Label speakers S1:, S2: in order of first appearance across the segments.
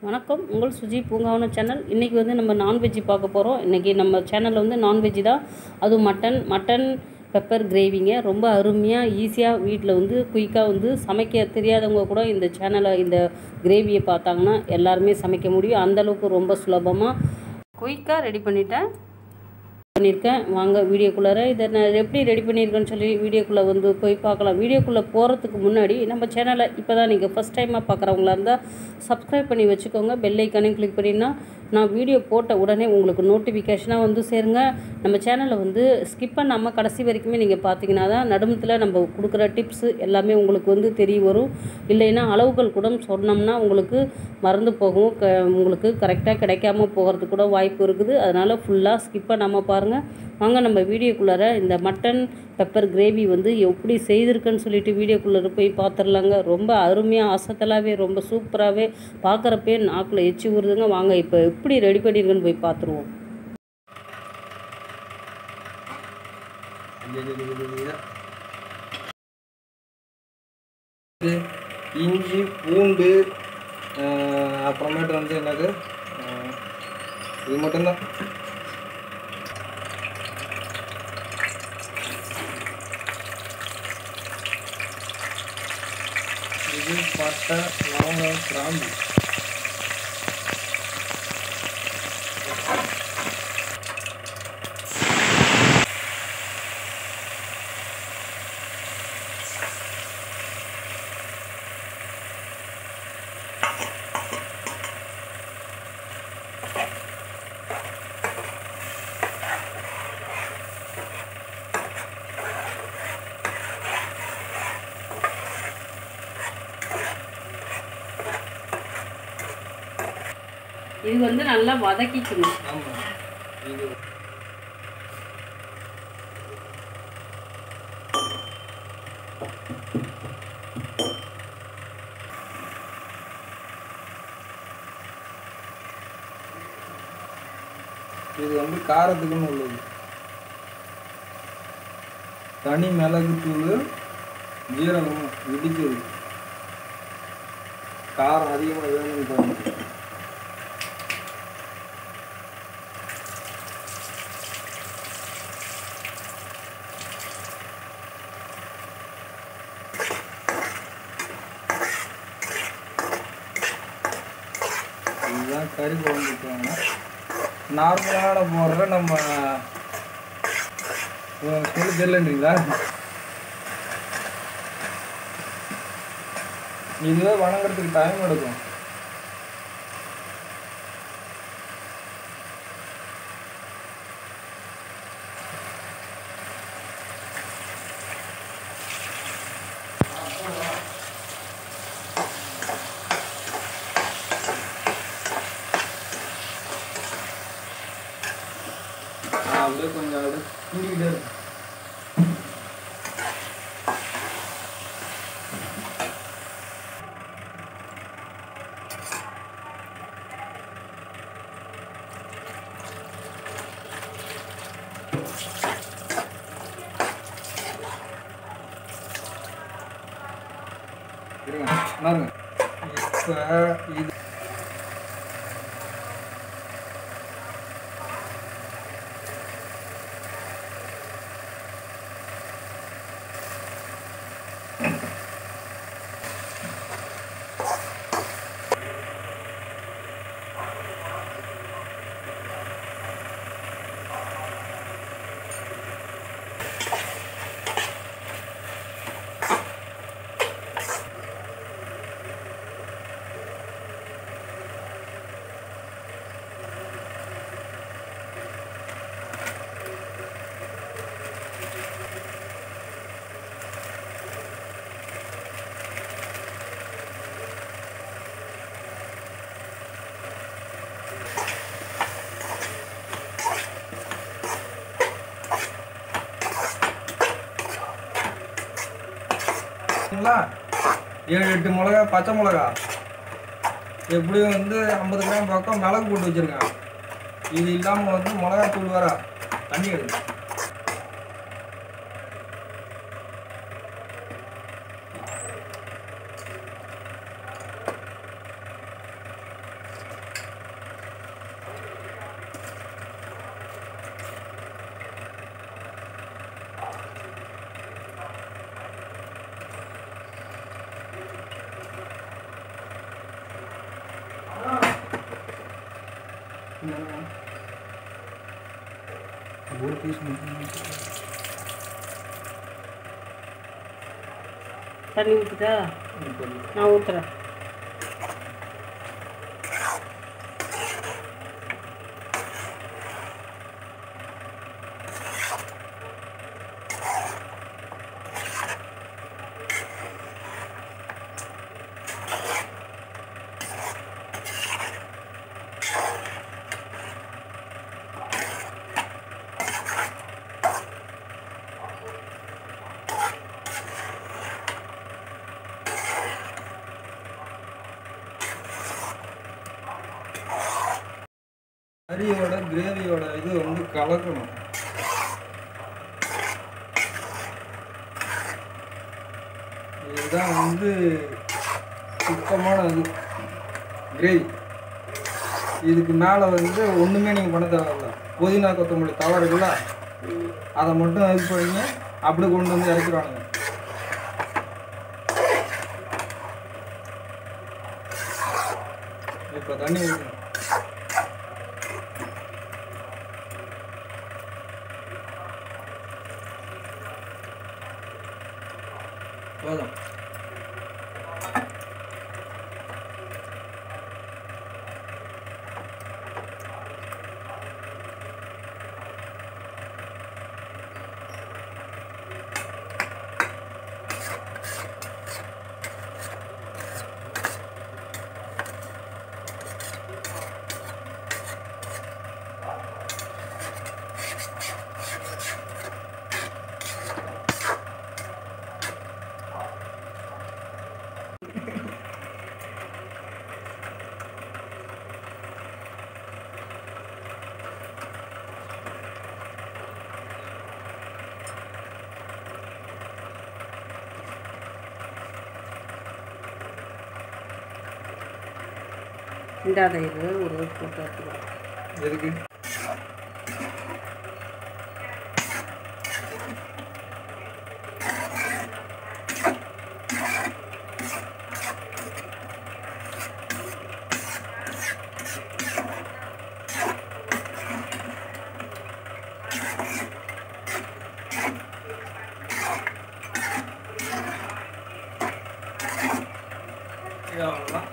S1: வணக்கம் உங்கள் சுஜி பூங்காவன சேனல் இன்றைக்கி வந்து நம்ம நான்வெஜ் பார்க்க போகிறோம் இன்றைக்கி நம்ம சேனலில் வந்து நான்வெஜ் தான் அதுவும் மட்டன் மட்டன் பெப்பர் கிரேவிங்க ரொம்ப அருமையாக ஈஸியாக வீட்டில் வந்து குயிக்காக வந்து சமைக்க தெரியாதவங்க கூட இந்த சேனலை இந்த கிரேவியை பார்த்தாங்கன்னா எல்லாருமே சமைக்க முடியும் அந்தளவுக்கு ரொம்ப சுலபமாக குயிக்காக ரெடி பண்ணிட்டேன் பண்ணியிருக்கேன் வாங்க வீடியோக்குள்ளார இதை நான் எப்படி ரெடி பண்ணியிருக்கேன்னு சொல்லி வீடியோக்குள்ளே வந்து போய் பார்க்கலாம் வீடியோக்குள்ளே போகிறதுக்கு முன்னாடி நம்ம சேனலை இப்போ தான் நீங்கள் ஃபஸ்ட் டைமாக பார்க்குறவங்களா இருந்தால் சப்ஸ்கிரைப் பண்ணி வச்சுக்கோங்க பெல் ஐக்கானையும் கிளிக் பண்ணினா நான் வீடியோ போட்ட உடனே உங்களுக்கு நோட்டிஃபிகேஷனாக வந்து சேருங்க நம்ம சேனலை வந்து ஸ்கிப் பண்ணாமல் கடைசி வரைக்குமே நீங்கள் பார்த்தீங்கன்னா தான் நடுமத்தில் நம்ம கொடுக்குற டிப்ஸு எல்லாமே உங்களுக்கு வந்து தெரிய வரும் இல்லைன்னா அளவுகள் கூட சொன்னோம்னா உங்களுக்கு மறந்து போகும் க உங்களுக்கு கரெக்டாக கிடைக்காம போகிறதுக்கு கூட வாய்ப்பு இருக்குது அதனால் ஃபுல்லாக ஸ்கிப் பண்ணாமல் பாருங்கள் வாங்க நம்ம வீடியோக்குள்ளார இந்த மட்டன் பெப்பர் கிரேவி வந்து எப்படி செய்திருக்குன்னு சொல்லிட்டு வீடியோக்குள்ளே போய் பார்த்துடலாங்க ரொம்ப அருமையாக அசத்தலாகவே ரொம்ப சூப்பராகவே பார்க்குறப்பே நாக்கில் எச்சி ஊறுதுங்க வாங்க இப்போ எப்படி ரெடி பண்ணியிருக்குன்னு போய் பார்த்துருவோம்
S2: இது இஞ்சி பூண்டு அஹ், அப்புறமேட்டு வந்து என்னது அஹ், இது மட்டும்தான் இது பட்டை லவங்கம் கிராம்பு
S1: இது வந்து நல்லா வதக்கிக்கணும்
S2: ஆமாம் இது இது வந்து காரத்துக்குன்னு உள்ளது தனி மிளகு தூள் ஜீரகம் இடிச்சது காரம் அதிகமாக வேணும்னு தோணுது இதுதான் கறி குழம்பு வைக்கிறாங்க நார்மலான போடுற நம்ம உம், சொல்ல தெரியலன்றீங்களா இதுவே வணங்குறதுக்கு டைம் எடுக்கும் ஆ, அப்படியே கொஞ்சம் அப்படியே கிண்டிக்கிட்டே இருக்கும் இருங்க பாருங்க இப்போ இது சரிங்களா ஏழு எட்டு மிளகா பச்சை மிளகா எப்படியும் வந்து ஐம்பது கிராம் பக்கம் மிளகு போட்டு வச்சுருக்கேன் இது இல்லாமல் வந்து மிளகா தூள் வேற தண்ணி எடுக்கு ஒரு பீஸ் மட்டும்
S1: தண்ணி ஊற்றுட்டா
S2: இப்போது
S1: நான் ஊற்றுறேன்
S2: கறியோட கிரேவியோட இது வந்து கலக்கணும் இதுதான் வந்து சுத்தமான இது கிரேவி இதுக்கு மேலே வந்து ஒன்றுமே நீங்கள் பண்ண தேவையில்ல புதினா கொத்தமல்லி தவறு இருக்குல்ல அதை மட்டும் இது பண்ணி அப்படியே கொண்டு வந்து இறக்கிடுவானுங்க இப்போ தண்ணி ஊற்றணும் போதும்
S1: இந்தாத இது ஒரு போட்டு எடுத்துக்கலாம்
S2: எதுக்கு இது அவ்வளோதான்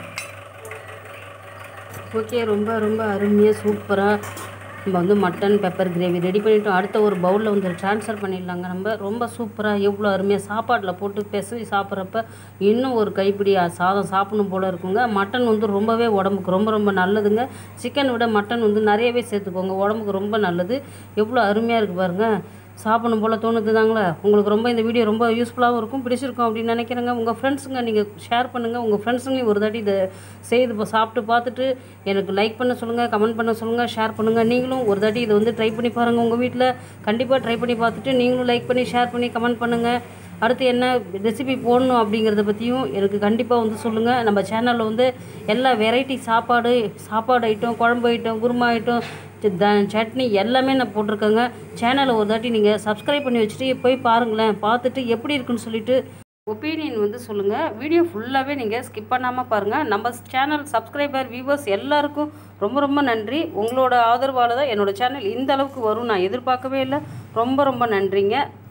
S1: ஓகே ரொம்ப ரொம்ப அருமையாக சூப்பராக நம்ம வந்து மட்டன் பெப்பர் கிரேவி ரெடி பண்ணிட்டோம் அடுத்த ஒரு பவுலில் வந்து ட்ரான்ஸ்ஃபர் பண்ணிடலாங்க நம்ம ரொம்ப சூப்பராக எவ்வளோ அருமையாக சாப்பாட்டில் போட்டு பிசைஞ்சு சாப்பிட்றப்ப இன்னும் ஒரு கைப்பிடி அ- சாதம் சாப்பிடணும் போல் இருக்குங்க மட்டன் வந்து ரொம்பவே உடம்புக்கு ரொம்ப ரொம்ப நல்லதுங்க சிக்கன் விட மட்டன் வந்து நிறையவே சேர்த்துக்கோங்க உடம்புக்கு ரொம்ப நல்லது எவ்வளோ அருமையாக இருக்குது பாருங்கள் சாப்பிடணும் போல் தோணுது தாங்களே உங்களுக்கு ரொம்ப இந்த வீடியோ ரொம்ப யூஸ்ஃபுல்லாகவும் இருக்கும் பிடிச்சிருக்கும் அப்படின்னு நினைக்கிறேங்க உங்கள் ஃப்ரெண்ட்ஸுங்க நீங்கள் ஷேர் பண்ணுங்கள் உங்கள் ஃப்ரெண்ட்ஸுங்களையும் ஒரு தாட்டி இதை செய்து பா- சாப்பிட்டு பார்த்துட்டு எனக்கு லைக் பண்ண சொல்லுங்கள் கமெண்ட் பண்ண சொல்லுங்கள் ஷேர் பண்ணுங்கள் நீங்களும் ஒரு தாட்டி இதை வந்து ட்ரை பண்ணி பாருங்கள் உங்கள் வீட்டில் கண்டிப்பாக ட்ரை பண்ணி பார்த்துட்டு நீங்களும் லைக் பண்ணி ஷேர் பண்ணி கமெண்ட் பண்ணுங்கள் அடுத்து என்ன ரெசிபி போடணும் அப்படிங்கிறத பற்றியும் எனக்கு கண்டிப்பாக வந்து சொல்லுங்கள் நம்ம சேனலில் வந்து எல்லா வெரைட்டி சாப்பாடு சாப்பாடு ஐட்டம் குழம்பு ஐட்டம் குருமா ஐட்டம் சி- த சட்னி எல்லாமே நான் போட்டிருக்கேங்க சேனலை ஒரு தாட்டி நீங்கள் சப்ஸ்கிரைப் பண்ணி வச்சுட்டு போய் பாருங்களேன் பார்த்துட்டு எப்படி இருக்குன்னு சொல்லிட்டு ஒப்பீனியன் வந்து சொல்லுங்கள் வீடியோ ஃபுல்லாகவே நீங்கள் ஸ்கிப் பண்ணாமல் பாருங்கள் நம்ம சேனல் சப்ஸ்கிரைபர் வியூவர்ஸ் எல்லாருக்கும் ரொம்ப ரொம்ப நன்றி உங்களோட ஆதரவால் தான் என்னோடய சேனல் இந்த அளவுக்கு வரும் நான் எதிர்பார்க்கவே இல்லை ரொம்ப ரொம்ப நன்றிங்க